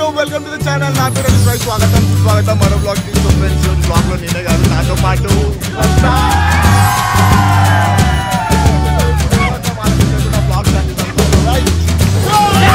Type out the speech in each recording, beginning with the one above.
So welcome to the channel నా పేరు అభిప్రాయ్ స్వాగతం సుస్వాగతం మరో బ్లాగ్ తీసుకో ఫ్రెండ్స్ బ్లాగ్ లో నేనే కాదు నాతో పాటు వస్తా. బ్లాగ్ స్టార్ట్ చేద్దాం. Right.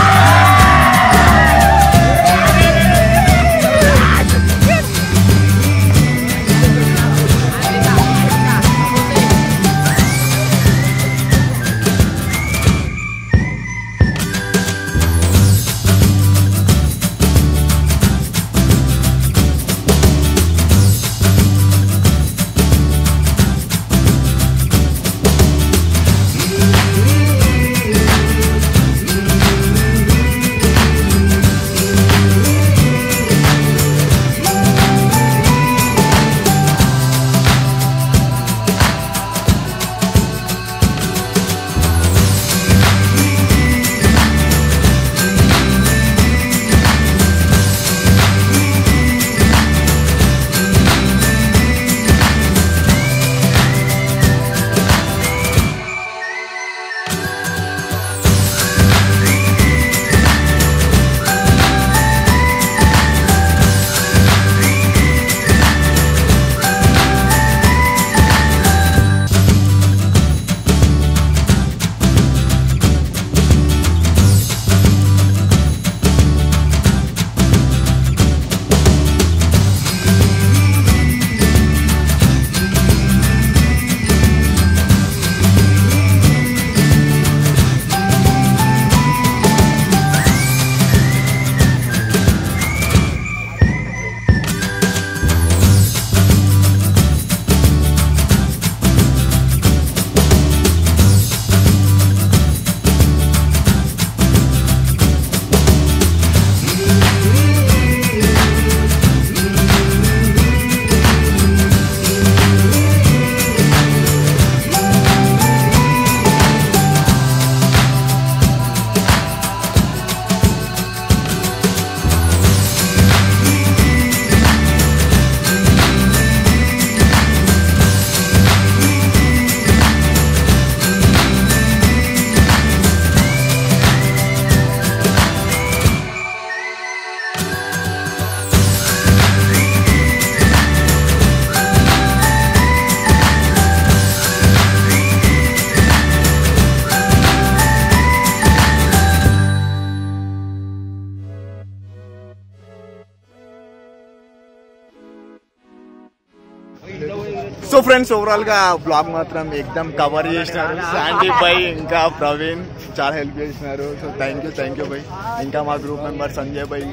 సో ఫ్రెండ్స్ ఓవరాల్ గా బ్లాగ్ మాత్రం ఎక్దమ్ కవర్ చేసినారు శాండీ బై ఇంకా ప్రవీణ్ చాలా హెల్ప్ చేసినారు so thank you thank you bye ఇంకా మా గ్రూప్ మెంబర్ సంజయ్ బై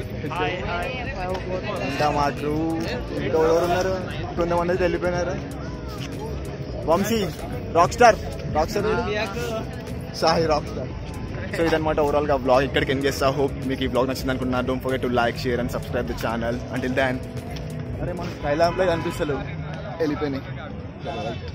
ఇంకా మా గ్రూప్ ఇంకా ఎవరు ఉన్నారు కొంతమంది అయితే వెళ్ళిపోయినారు Vamsi rock star rock star Sai rock star so ఇదన్నమాట ఓవరాల్ గా బ్లాగ్ ఇక్కడికి ఎండ్ చేస్తా హోప్ మీకు ఈ బ్లాగ్ నచ్చింది అనుకున్నా don't forget to like share and subscribe the channel until then అరే మన స్కైలాంప్లో కనిపిస్తలేవు వెళ్ళిపోయినాయి